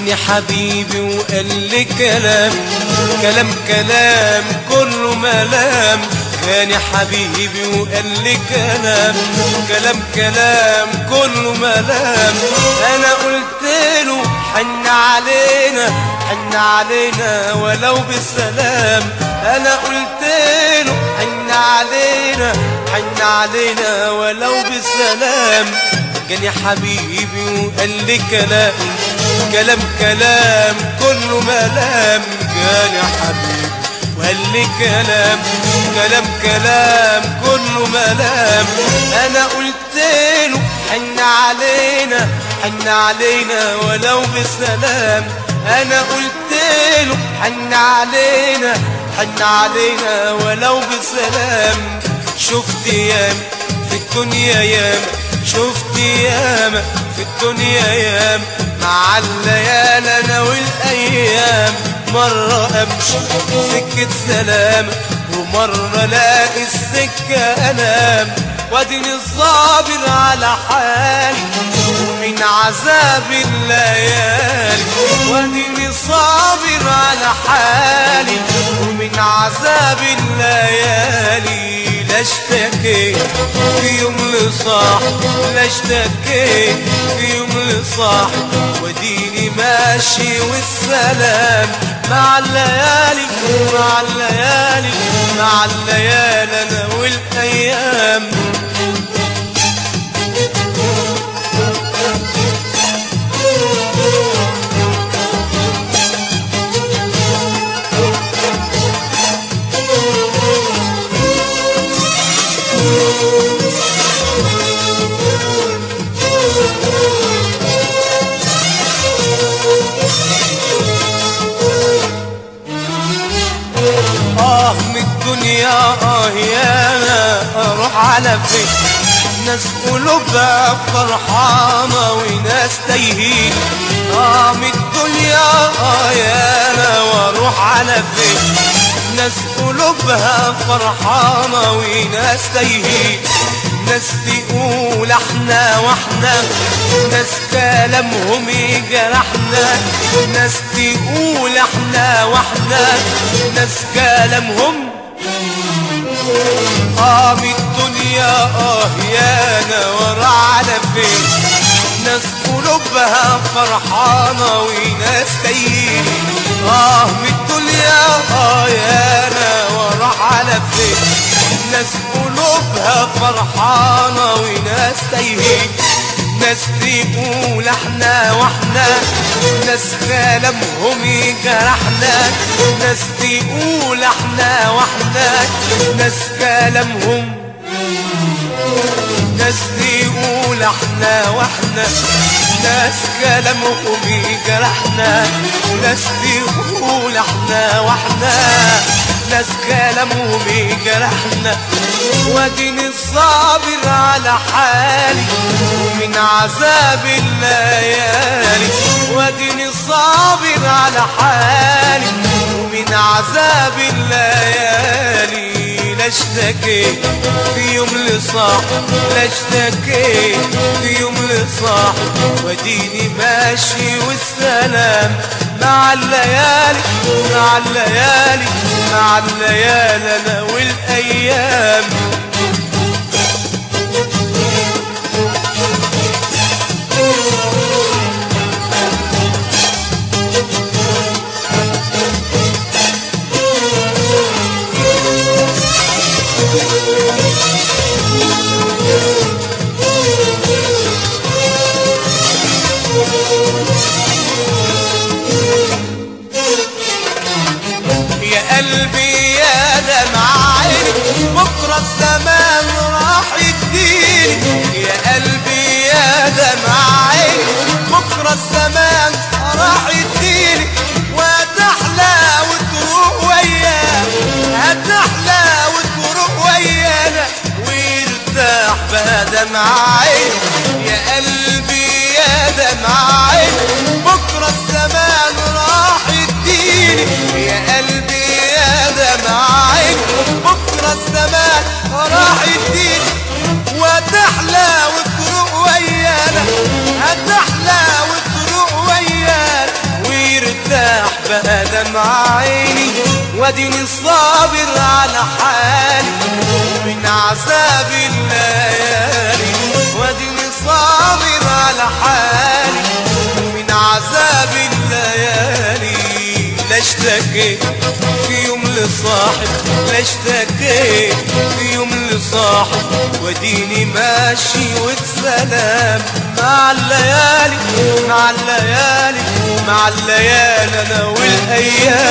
جاني حبيبي وقال لي كلام كلام كلام كله ملام جاني حبيبي وقال لي كلام كلام كلام كله ملام انا قلت له حن علينا حن علينا ولو بالسلام انا قلت له حن علينا حن علينا ولو بالسلام جاني حبيبي وقال لي كلام كلام كلام كله ملام جاني حبيبي وقال لي كلام كلام كلام كله ملام انا قلت له حن علينا حن علينا ولو بسلام انا قلت له حن علينا حن علينا ولو بسلام شفت ياما في الدنيا ياما شفت ياما في الدنيا ياما مع الليالي انا والايام مرة امشي سكة سلام ومرة الاقي السكة انام واديني الصابر على حالي ومن عذاب الليالي واديني صابر على حالي ومن عذاب الليالي لا اشتكيت في يوم لصاح لا اشتكيت في يوم لصاح وديني ماشي والسلام مع الليالي مع الليالي مع الليالي انا والايام آه من الدنيا آه يا أنا أروح على فين ناس قلوبها فرحانة وناس تايهين آه من الدنيا آه يا أنا وأروح على فين ناس قلوبها فرحانة وناس تايهين ناس تقول احنا واحنا ناس كلامهم يجرحنا ناس تقول احنا واحنا ناس كلامهم اه من الدنيا اه يانا ورا على فين ناس قلوبها فرحانة وناس تايهين اه من الدنيا اه يانا ورا على فين ناس قلوبها فرحانة وناس تايهين ناس تقول احنا واحنا ناس كلامهم يجرحنا ناس تقول احنا واحنا ناس كلامهم ناس تقول احنا واحنا ناس كلامهم يجرحنا ناس تقول احنا واحنا ناس كلامهم يجرحنا واديني الصابر على حالي ومن عذاب الليالي واديني الصابر على حالي ومن عذاب الليالي لا اشتكيت في يوم لصاح لا اشتكيت في يوم لصاح وديني ماشي والسلام مع الليالي مع الليالي مع الليالي انا والايام يا قلبي يا دمع عيني بكرة الزمان راح يديني يا قلبي يا دمع عيني بكرة الزمان راح يديني وهتحلى وتروح ويانا هتحلى وتروح ويانا ويرتاح بقى دمع عيني يا قلبي يا دمع عيني بكرة الزمان راح يديني يا قلبي يا دمع عيني بكرة الزمان راح يديني وتحلى وتروق ويانا هتحلى وتروق ويانا واديني صابر على حالي من عذاب الليالي واديني صابر على حالي من عذاب الليالي لا اشتكيت في يوم لصاحب لا اشتكيت في يوم لصاحب وديني ماشي والسلام مع الليالي مع الليالي مع الليالي انا والايام